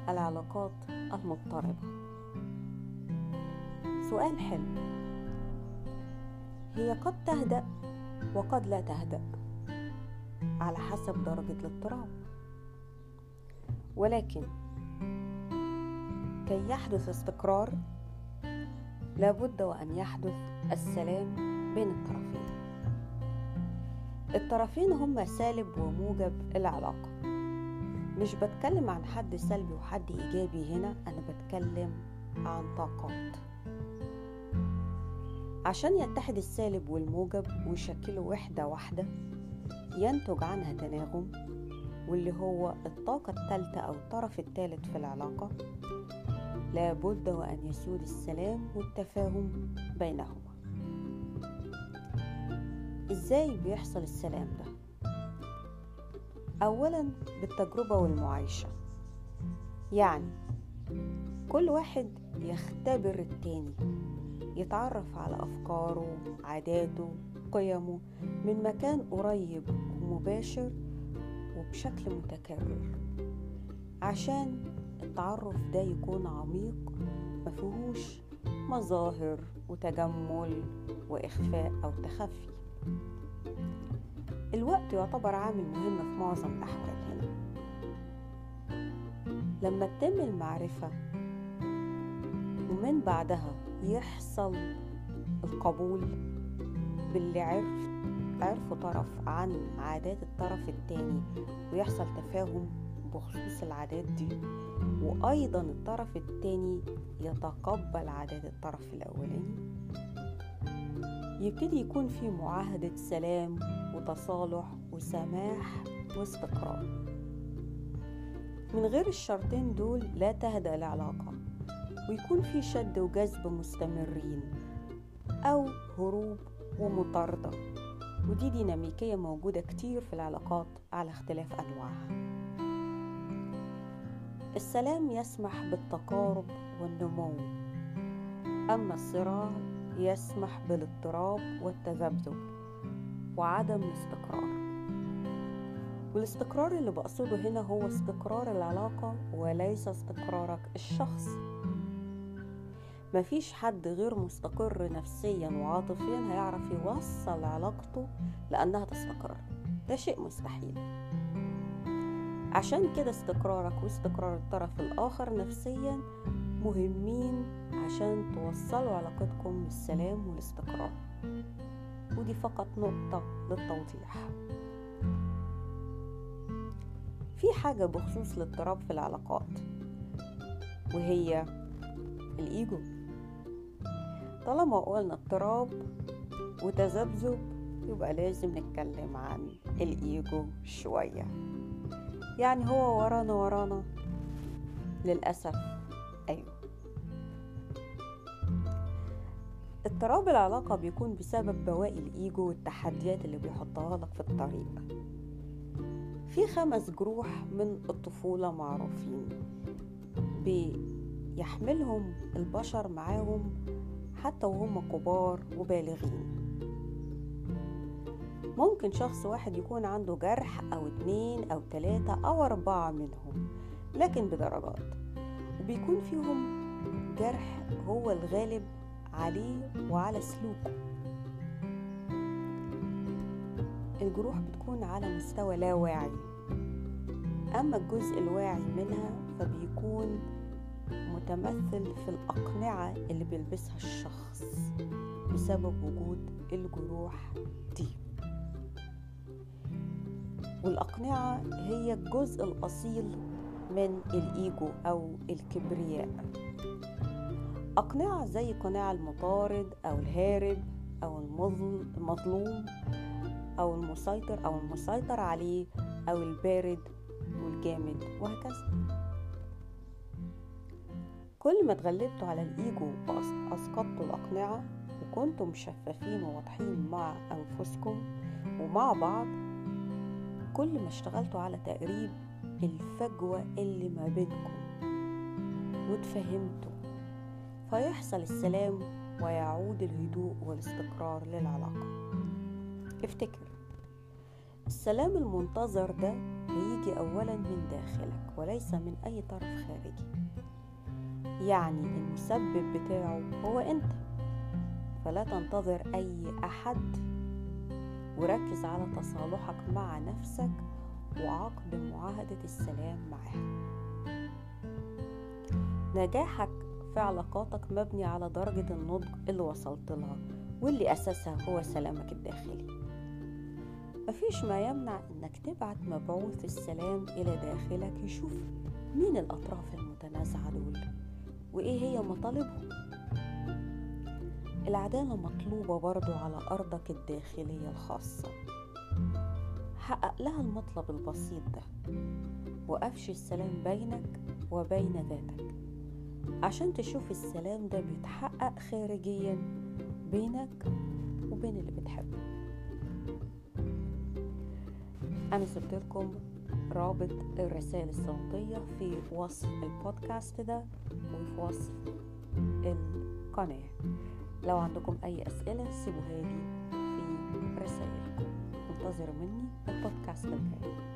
العلاقات المضطربة سؤال حلو هي قد تهدأ وقد لا تهدأ على حسب درجة الاضطراب ولكن كي يحدث استقرار لابد وأن يحدث السلام بين الطرفين الطرفين هما سالب وموجب العلاقة مش بتكلم عن حد سلبي وحد إيجابي هنا أنا بتكلم عن طاقات عشان يتحد السالب والموجب ويشكلوا وحدة واحدة ينتج عنها تناغم واللي هو الطاقة الثالثة أو الطرف الثالث في العلاقة لابد وأن يسود السلام والتفاهم بينهما إزاي بيحصل السلام ده؟ أولا بالتجربة والمعايشة يعني كل واحد يختبر التاني يتعرف على أفكاره عاداته قيمه من مكان قريب ومباشر وبشكل متكرر عشان التعرف ده يكون عميق مفيهوش مظاهر وتجمل وإخفاء أو تخفي الوقت يعتبر عامل مهم في معظم الأحوال هنا لما تتم المعرفة ومن بعدها يحصل القبول باللي عرف عرفوا طرف عن عادات الطرف التاني ويحصل تفاهم بخصوص العادات دي وأيضا الطرف التاني يتقبل عادات الطرف الأولاني يبتدي يكون في معاهدة سلام وتصالح وسماح واستقرار من غير الشرطين دول لا تهدأ العلاقة ويكون في شد وجذب مستمرين أو هروب ومطاردة ودي ديناميكية موجودة كتير في العلاقات على اختلاف أنواعها السلام يسمح بالتقارب والنمو أما الصراع يسمح بالاضطراب والتذبذب وعدم الاستقرار والاستقرار اللي بقصده هنا هو استقرار العلاقة وليس استقرارك الشخص مفيش حد غير مستقر نفسيا وعاطفيا هيعرف يوصل علاقته لأنها تستقر ده شيء مستحيل عشان كده استقرارك واستقرار الطرف الآخر نفسيا مهمين عشان توصلوا علاقتكم للسلام والاستقرار ودي فقط نقطة للتوضيح في حاجة بخصوص الاضطراب في العلاقات وهي الإيجو طالما قلنا اضطراب وتذبذب يبقى لازم نتكلم عن الإيجو شوية يعني هو ورانا ورانا للأسف أيوه اضطراب العلاقة بيكون بسبب بواقي الإيجو والتحديات اللي بيحطها لك في الطريق في خمس جروح من الطفولة معروفين بيحملهم البشر معاهم حتى وهم كبار وبالغين ممكن شخص واحد يكون عنده جرح أو اتنين أو تلاتة أو أربعة منهم لكن بدرجات وبيكون فيهم جرح هو الغالب عليه وعلى سلوكه الجروح بتكون على مستوى لا واعي أما الجزء الواعي منها فبيكون متمثل في الأقنعة اللي بيلبسها الشخص بسبب وجود الجروح دي والأقنعة هي الجزء الأصيل من الإيجو أو الكبرياء أقنعة زي قناع المطارد أو الهارب أو المظلوم أو المسيطر أو المسيطر عليه أو البارد والجامد وهكذا كل ما اتغلبتوا على الإيجو وأسقطتوا الأقنعة وكنتم شفافين وواضحين مع أنفسكم ومع بعض كل ما اشتغلتوا على تقريب الفجوة اللي ما بينكم وتفهمتوا فيحصل السلام ويعود الهدوء والاستقرار للعلاقة افتكر السلام المنتظر ده هيجي أولا من داخلك وليس من أي طرف خارجي يعني المسبب بتاعه هو أنت فلا تنتظر أي أحد وركز على تصالحك مع نفسك وعقد معاهدة السلام معها نجاحك في علاقاتك مبني على درجة النضج اللي وصلت لها واللي أساسها هو سلامك الداخلي مفيش ما يمنع انك تبعت مبعوث السلام الى داخلك يشوف مين الاطراف المتنازعة دول وايه هي مطالبهم العدالة مطلوبة برضو على أرضك الداخلية الخاصة حقق لها المطلب البسيط ده وأفشي السلام بينك وبين ذاتك عشان تشوف السلام ده بيتحقق خارجيا بينك وبين اللي بتحبه أنا سبت لكم رابط الرسائل الصوتية في وصف البودكاست ده وفي وصف القناة لو عندكم أي أسئلة سيبوها لي في رسائلكم انتظروا مني البودكاست الجاي